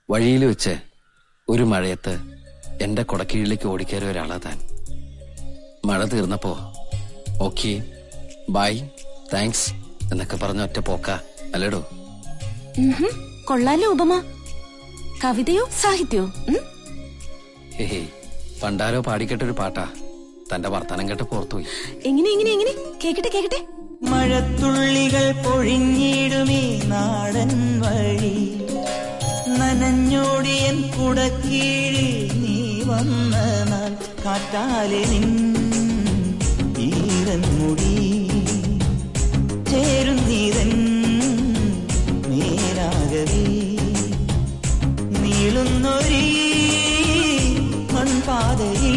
വഴിയിൽ വെച്ച് ഒരു മഴയത്ത് എന്റെ കൊടക്കീഴിലേക്ക് ഓടിക്കയറിയ ഒരാളാ താൻ മഴ തീർന്നപ്പോ ഓക്കെ ബൈ താങ്ക്സ് എന്നൊക്കെ പറഞ്ഞ ഒറ്റ പോക്ക അല്ലേടോ ഉഹും, കൊള്ളാലോ ഉപമ കവിതയോ സാഹിത്യോ ഉം? ഹേ പണ്ടാരോ പാടിക്കേട്ടൊരു പാട്ടാ തന്റെ വർത്തമാനം കേട്ട് പുറത്തുപോയി എങ്ങനെ എങ്ങനെ എങ്ങനെ കേക്കട്ടെ കേക്കട്ടെ മഴത്തുള്ളികൾ പൊഴിഞ്ഞിടുമീ നാടൻ വഴി നനഞ്ഞോടിയൻ കുടക്കീഴിൽ നീ വന്ന നാൾ കാറ്റാലെ നിൻ ഈരൻ മുടി ചേരുന്നീരൻ മേലാകവേ നീളുന്നൊരീ മൺപാതയിൽ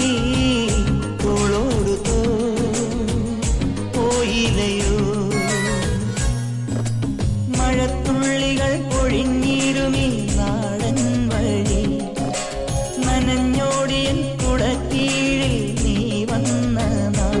തോളോടു തോ പോയില്ലയോ മഴത്തുള്ളികൾ പൊഴിഞ്ഞിരുമി നാടൻ വഴി നനഞ്ഞോടിയൻ കുടക്കീഴിൽ നീ വന്ന നാൾ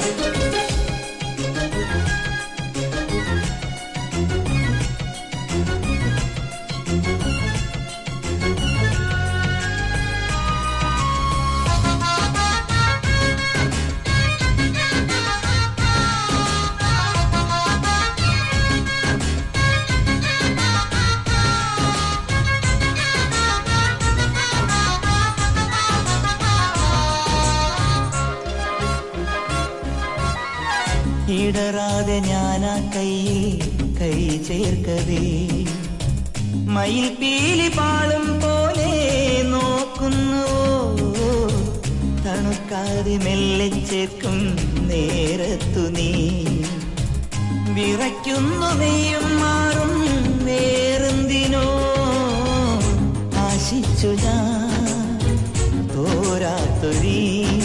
ഇടറാതെ ഞാനാ കയ്യിൽ കൈ ചേർക്കവേ മയിൽ പീലി പാളും പോലെ നോക്കുന്നുവോ തണുക്കാതെ മെല്ലെ ചേർക്കും നേരത്തു നീ വിറയ്ക്കുന്നു നെയ്യും മാറും വേറെന്തിനോ ആശിച്ചു ഞാൻ തോരാത്തൊരീ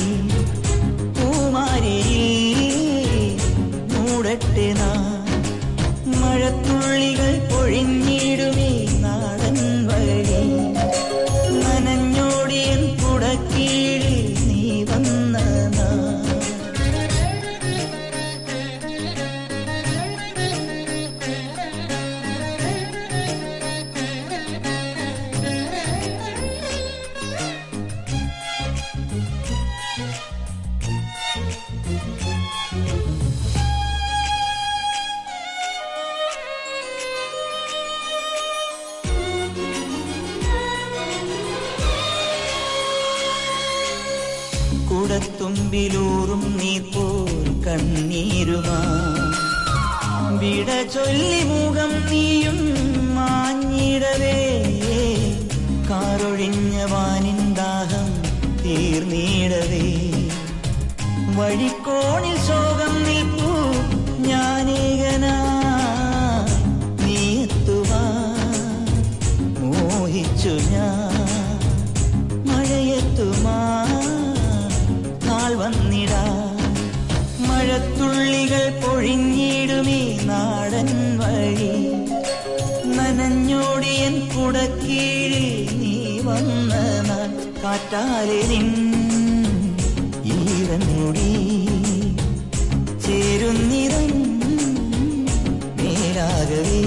പൂമാരിയിൽ മൂടട്ടെ നാം മഴത്തുള്ളികൾ പൊഴിഞ്ഞിടുമേ നാടൻ വഴി നനഞ്ഞോടിയൻ കുടക്കീഴിൽ നീ വന്ന നാം കുടത്തുമ്പിലൂറും നീ പോൽ കണ്ണീരുമാ വിട ചൊല്ലി മുഖം നീയും മാഞ്ഞിടവേ കാറൊഴിഞ്ഞ വാനിൻ ദാഹം തീർന്നിടവേ വഴിക്കോണിൽ ശോകം നിൽപ്പൂ ഞാനേകനാ നീ എത്തുവാ മോഹിച്ചു ഞാൻ മഴയെത്തുമാ നാൾ വന്നിടാ മഴത്തുള്ളികൾ പൊഴിഞ്ഞിടുമീ നാടൻ വഴി നനഞ്ഞോടിയൻ കുടക്കീഴിൽ നീ വന്ന നാൾ കാറ്റാലെ നിൻ ഈരൻ മുടി ചേരുന്നിറം നേരാകവേ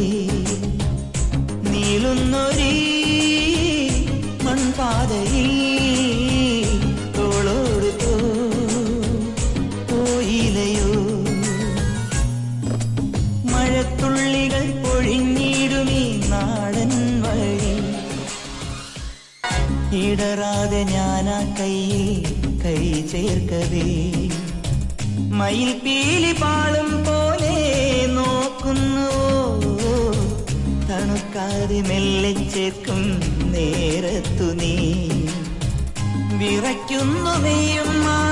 നീളുന്നൊരീ മൺപാതയിൽ തോളോട് തോ പോയില്ലയോ മഴത്തുള്ളികൾ പൊഴിഞ്ഞിടുമീ നാടൻ വഴി ഇടറാതെ ഞാനാ കയ്യിൽ കൈ ചേർക്കവേ മയിൽ പീലി പാളും പോലെ നോക്കുന്നുവോ തണുക്കാതെ മെല്ലെ ചേർക്കും നേരത്തു നീ വിറയ്ക്കുന്നു നെയ്യും മാ